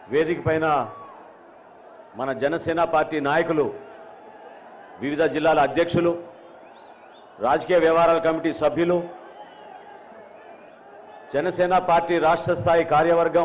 వేదిక పైన మన జనసేన పార్టీ నాయకులు వివిధ జిల్లాల అధ్యక్షులు రాజకీయ వ్యవహారాల కమిటీ సభ్యులు జనసేన పార్టీ రాష్ట్ర స్థాయి కార్యవర్గం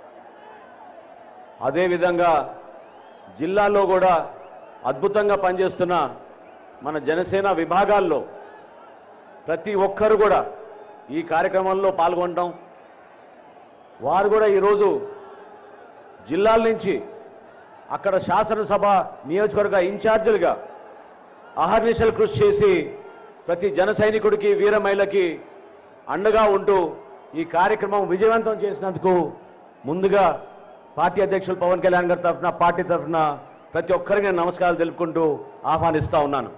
అదేవిధంగా జిల్లాల్లో కూడా అద్భుతంగా పనిచేస్తున్న మన జనసేన విభాగాల్లో ప్రతి ఒక్కరు కూడా ఈ కార్యక్రమంలో పాల్గొనడం వారు కూడా ఈరోజు జిల్లాల నుంచి అక్కడ శాసనసభ నియోజకవర్గ ఇన్ఛార్జీలుగా అహర్నిశలు కృషి చేసి ప్రతి జన సైనికుడికి వీర మహిళకి అండగా ఉంటూ ఈ కార్యక్రమం విజయవంతం చేసినందుకు ముందుగా పార్టీ అధ్యక్షులు పవన్ కళ్యాణ్ గారి తరఫున పార్టీ తరఫున ప్రతి ఒక్కరికి నేను నమస్కారాలు తెలుపుకుంటూ ఆహ్వానిస్తా ఉన్నాను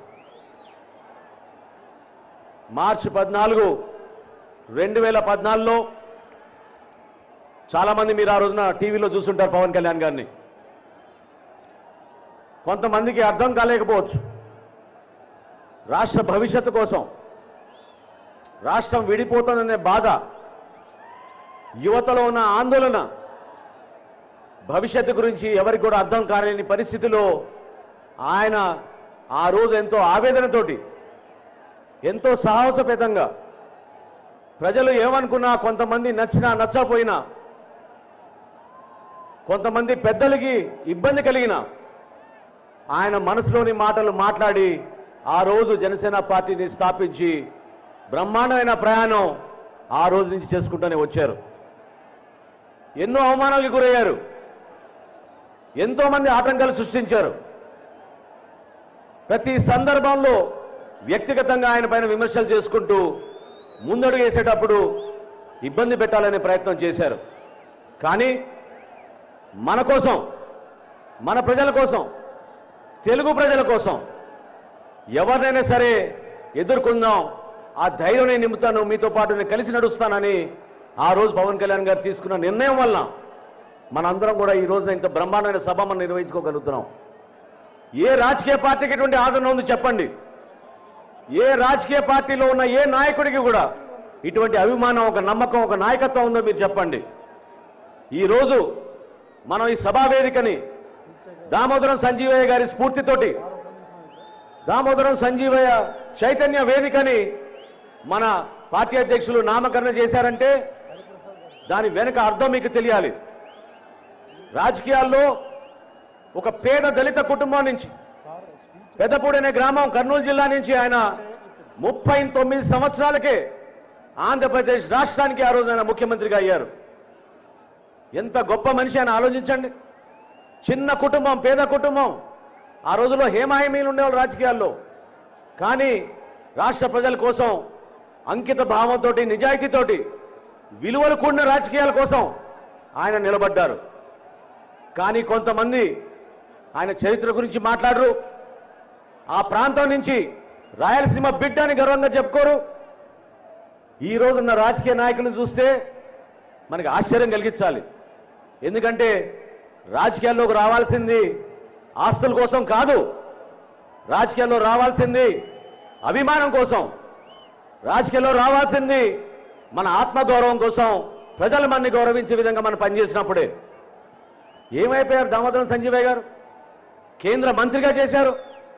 మార్చి పద్నాలుగు రెండు వేల పద్నాలుగులో చాలామంది మీరు ఆ రోజున టీవీలో చూస్తుంటారు పవన్ కళ్యాణ్ గారిని కొంతమందికి అర్థం కాలేకపోవచ్చు రాష్ట్ర భవిష్యత్తు కోసం రాష్ట్రం విడిపోతుందనే బాధ యువతలో ఉన్న ఆందోళన భవిష్యత్తు గురించి ఎవరికి కూడా అర్థం కాలేని పరిస్థితిలో ఆయన ఆ రోజు ఎంతో ఆవేదనతోటి ఎంతో సాహసపేతంగా ప్రజలు ఏమనుకున్నా కొంతమంది నచ్చినా నచ్చకపోయినా కొంతమంది పెద్దలకి ఇబ్బంది కలిగిన ఆయన మనసులోని మాటలు మాట్లాడి ఆ రోజు జనసేన పార్టీని స్థాపించి బ్రహ్మాండమైన ప్రయాణం ఆ రోజు నుంచి చేసుకుంటూనే వచ్చారు ఎన్నో అవమానాలకు గురయ్యారు ఎంతో మంది ఆటంకాలు సృష్టించారు ప్రతి సందర్భంలో వ్యక్తిగతంగా ఆయన పైన విమర్శలు చేసుకుంటూ ముందడుగు వేసేటప్పుడు ఇబ్బంది పెట్టాలనే ప్రయత్నం చేశారు కానీ మన కోసం మన ప్రజల కోసం తెలుగు ప్రజల కోసం ఎవరినైనా సరే ఎదుర్కొందాం ఆ ధైర్యం నేను నింపుతాను మీతో పాటు నేను కలిసి నడుస్తానని ఆ రోజు పవన్ కళ్యాణ్ గారు తీసుకున్న నిర్ణయం వల్ల మనందరం కూడా ఈ రోజున ఇంత బ్రహ్మాండమైన సభ మనం నిర్వహించుకోగలుగుతున్నాం ఏ రాజకీయ పార్టీకి ఎటువంటి ఆదరణ ఉంది చెప్పండి ఏ రాజకీయ పార్టీలో ఉన్న ఏ నాయకుడికి కూడా ఇటువంటి అభిమానం ఒక నమ్మకం ఒక నాయకత్వం ఉందో మీరు చెప్పండి ఈరోజు మనం ఈ సభా వేదికని దామోదరం సంజీవయ్య గారి స్ఫూర్తితోటి దామోదరం సంజీవయ్య చైతన్య వేదికని మన పార్టీ అధ్యక్షులు నామకరణం చేశారంటే దాని వెనుక అర్థం మీకు తెలియాలి రాజకీయాల్లో ఒక పేద దళిత కుటుంబం నుంచి పెద్దపూడి అనే గ్రామం కర్నూలు జిల్లా నుంచి ఆయన ముప్పై తొమ్మిది సంవత్సరాలకే ఆంధ్రప్రదేశ్ రాష్ట్రానికి ఆ రోజు ఆయన ముఖ్యమంత్రిగా అయ్యారు ఎంత గొప్ప మనిషి ఆయన ఆలోచించండి చిన్న కుటుంబం పేద కుటుంబం ఆ రోజుల్లో హేమాహేమీలు ఉండేవాళ్ళు రాజకీయాల్లో కానీ రాష్ట్ర ప్రజల కోసం అంకిత భావంతో నిజాయితీతోటి విలువలు కూడిన రాజకీయాల కోసం ఆయన నిలబడ్డారు కానీ కొంతమంది ఆయన చరిత్ర గురించి మాట్లాడరు ఆ ప్రాంతం నుంచి రాయలసీమ బిడ్డ అని గర్వంగా చెప్పుకోరు ఈ రోజున్న రాజకీయ నాయకులను చూస్తే మనకి ఆశ్చర్యం కలిగించాలి ఎందుకంటే రాజకీయాల్లోకి రావాల్సింది ఆస్తుల కోసం కాదు రాజకీయాల్లో రావాల్సింది అభిమానం కోసం రాజకీయాల్లో రావాల్సింది మన ఆత్మగౌరవం కోసం ప్రజలు మనని గౌరవించే విధంగా మనం పనిచేసినప్పుడే ఏమైపోయారు దామోదరం సంజీవయ్య గారు కేంద్ర మంత్రిగా చేశారు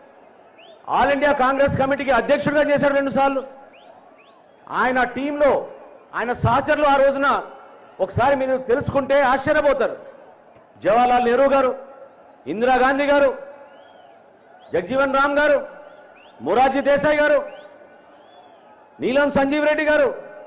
ఆల్ ఇండియా కాంగ్రెస్ కమిటీకి అధ్యక్షుడిగా చేశారు రెండుసార్లు ఆయన టీంలో ఆయన సహచరులు ఆ రోజున ఒకసారి మీరు తెలుసుకుంటే ఆశ్చర్యపోతారు జవహర్లాల్ నెహ్రూ గారు ఇందిరాగాంధీ గారు జగ్జీవన్ రామ్ గారు మొరార్జీ దేశాయ్ గారు నీలం సంజీవ్ రెడ్డి గారు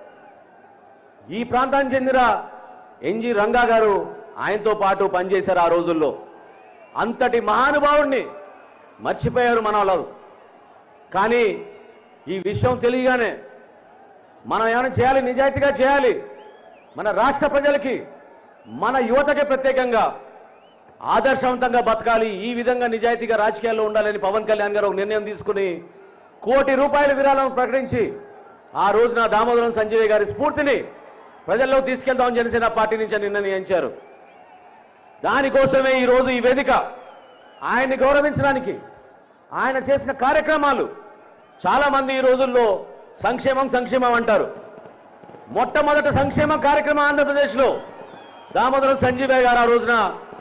ఈ ప్రాంతానికి చెందిన ఎన్జి రంగా గారు ఆయనతో పాటు పనిచేశారు ఆ రోజుల్లో అంతటి మహానుభావుడిని మర్చిపోయారు మన వాళ్ళు కానీ ఈ విషయం తెలియగానే మనం ఏమైనా చేయాలి నిజాయితీగా చేయాలి మన రాష్ట్ర ప్రజలకి మన యువతకి ప్రత్యేకంగా ఆదర్శవంతంగా బతకాలి ఈ విధంగా నిజాయితీగా రాజకీయాల్లో ఉండాలని పవన్ కళ్యాణ్ గారు ఒక నిర్ణయం తీసుకుని కోటి రూపాయల విరాళం ప్రకటించి ఆ రోజున దామోదరం సంజయ్ గారి స్ఫూర్తిని ప్రజల్లో తీసుకెళ్తామని జనసేన పార్టీ నుంచి నిర్ణయించారు దానికోసమే ఈరోజు ఈ వేదిక ఆయన్ని గౌరవించడానికి ఆయన చేసిన కార్యక్రమాలు చాలామంది ఈ రోజుల్లో సంక్షేమం సంక్షేమం అంటారు మొట్టమొదటి సంక్షేమ కార్యక్రమం ఆంధ్రప్రదేశ్లో దామోదరం సంజీవయ్య గారు ఆ రోజున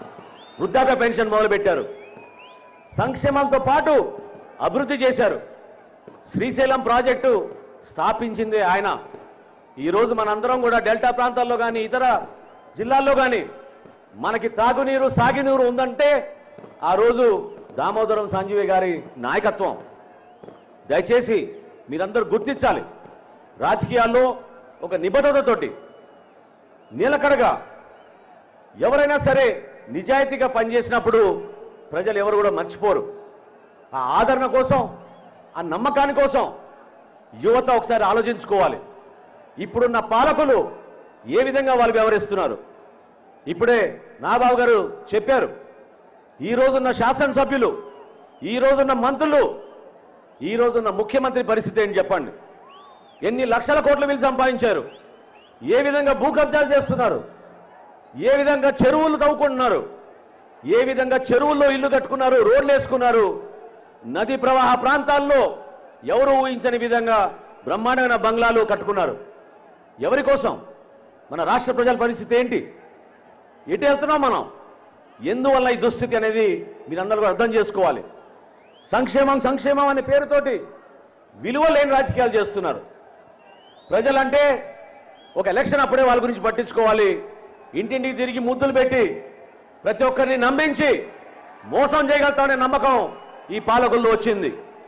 వృద్ధాప్య పెన్షన్ మొదలుపెట్టారు సంక్షేమంతో పాటు అభివృద్ధి చేశారు శ్రీశైలం ప్రాజెక్టు స్థాపించింది ఆయన ఈరోజు మనందరం కూడా డెల్టా ప్రాంతాల్లో కానీ ఇతర జిల్లాల్లో కానీ మనకి తాగునీరు సాగునీరు ఉందంటే ఆ రోజు దామోదరం సంజీవి గారి నాయకత్వం దయచేసి మీరందరూ గుర్తించాలి రాజకీయాల్లో ఒక నిబద్ధతతోటి నిలకడగా ఎవరైనా సరే నిజాయితీగా పనిచేసినప్పుడు ప్రజలు ఎవరు కూడా మర్చిపోరు ఆ ఆదరణ కోసం ఆ నమ్మకాని కోసం యువత ఒకసారి ఆలోచించుకోవాలి ఇప్పుడున్న పాలకులు ఏ విధంగా వాళ్ళు వ్యవహరిస్తున్నారు ఇప్పుడే నాబాబు గారు చెప్పారు ఈ రోజున్న శాసనసభ్యులు ఈ రోజున్న మంత్రులు ఈ రోజున్న ముఖ్యమంత్రి పరిస్థితి ఏంటి చెప్పండి ఎన్ని లక్షల కోట్ల వీళ్ళు సంపాదించారు ఏ విధంగా భూ కబ్జాలు చేస్తున్నారు ఏ విధంగా చెరువులు తవ్వుకుంటున్నారు ఏ విధంగా చెరువుల్లో ఇల్లు కట్టుకున్నారు రోడ్లు వేసుకున్నారు నది ప్రవాహ ప్రాంతాల్లో ఎవరు ఊహించని విధంగా బ్రహ్మాండమైన బంగ్లాలు కట్టుకున్నారు ఎవరి కోసం మన రాష్ట్ర ప్రజల పరిస్థితి ఏంటి ఎటు వెళ్తున్నాం మనం ఎందువల్ల ఈ దుస్థితి అనేది మీరందరూ కూడా అర్థం చేసుకోవాలి సంక్షేమం సంక్షేమం అనే పేరుతోటి విలువ లేని రాజకీయాలు చేస్తున్నారు ప్రజలంటే ఒక ఎలక్షన్ అప్పుడే వాళ్ళ గురించి పట్టించుకోవాలి ఇంటింటికి తిరిగి ముద్దులు పెట్టి ప్రతి ఒక్కరిని నమ్మించి మోసం చేయగలుగుతామనే నమ్మకం ఈ పాలకుల్లో వచ్చింది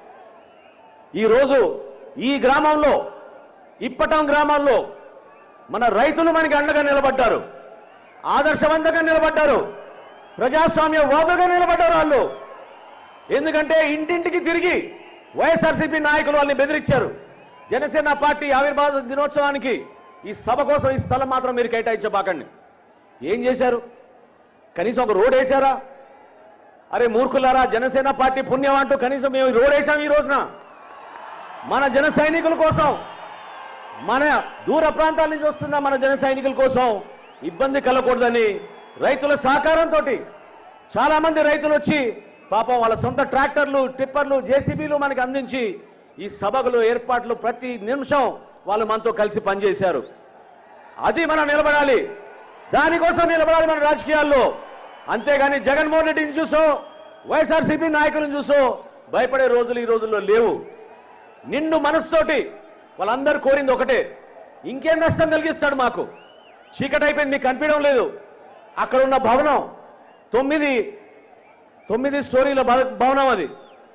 ఈరోజు ఈ గ్రామంలో ఇప్పటం గ్రామాల్లో మన రైతులు మనకి అండగా నిలబడ్డారు ఆదర్శవంతంగా నిలబడ్డారు ప్రజాస్వామ్య వాదులుగా నిలబడ్డారు వాళ్ళు ఎందుకంటే ఇంటింటికి తిరిగి వైఎస్ఆర్సీపీ నాయకులు వాళ్ళని బెదిరించారు జనసేన పార్టీ ఆవిర్భావ దినోత్సవానికి ఈ సభ కోసం ఈ స్థలం మాత్రం మీరు కేటాయించబాకండి ఏం చేశారు కనీసం ఒక రోడ్ వేశారా అరే మూర్ఖులారా జనసేన పార్టీ పుణ్యం అంటూ కనీసం మేము ఈ రోడ్ వేసాం ఈ రోజున మన జన సైనికుల కోసం మన దూర ప్రాంతాల నుంచి వస్తున్న మన జన సైనికుల కోసం ఇబ్బంది కలగకూడదని రైతుల సహకారంతో చాలా మంది రైతులు వచ్చి పాపం వాళ్ళ సొంత ట్రాక్టర్లు టిప్పర్లు జేసీబీలు మనకి అందించి ఈ సభలు ఏర్పాట్లు ప్రతి నిమిషం వాళ్ళు మనతో కలిసి పనిచేశారు అది మనం నిలబడాలి దానికోసం నిలబడాలి మన రాజకీయాల్లో అంతేగాని జగన్మోహన్ రెడ్డిని చూసో వైఎస్ఆర్సీపీ నాయకులను చూసో భయపడే రోజులు ఈ రోజుల్లో లేవు నిండు మనసుతోటి వాళ్ళందరూ కోరింది ఒకటే ఇంకేం నష్టం కలిగిస్తాడు మాకు చీకటి అయిపోయింది మీకు కనిపించడం లేదు అక్కడ ఉన్న భవనం తొమ్మిది తొమ్మిది స్టోరీల భవ- భవనం అది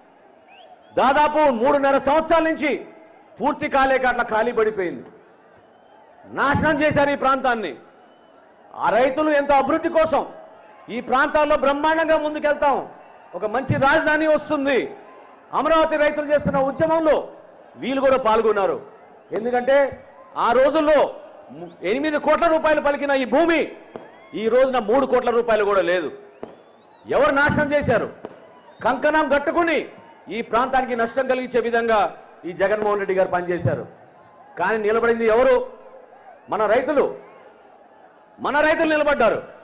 దాదాపు మూడున్నర సంవత్సరాల నుంచి పూర్తి కాలేక అట్లా ఖాళీ పడిపోయింది నాశనం చేశారు ఈ ప్రాంతాన్ని ఆ రైతులు ఎంతో అభివృద్ధి కోసం ఈ ప్రాంతాల్లో బ్రహ్మాండంగా ముందుకెళ్తాం ఒక మంచి రాజధాని వస్తుంది అమరావతి రైతులు చేస్తున్న ఉద్యమంలో వీళ్ళు కూడా పాల్గొన్నారు ఎందుకంటే ఆ రోజుల్లో ము- ఎనిమిది కోట్ల రూపాయలు పలికిన ఈ భూమి ఈ రోజున మూడు కోట్ల రూపాయలు కూడా లేదు ఎవరు నాశనం చేశారు కంకణం కట్టుకుని ఈ ప్రాంతానికి నష్టం కలిగించే విధంగా ఈ జగన్మోహన్ రెడ్డి గారు పనిచేశారు కానీ నిలబడింది ఎవరు మన రైతులు మన రైతులు నిలబడ్డారు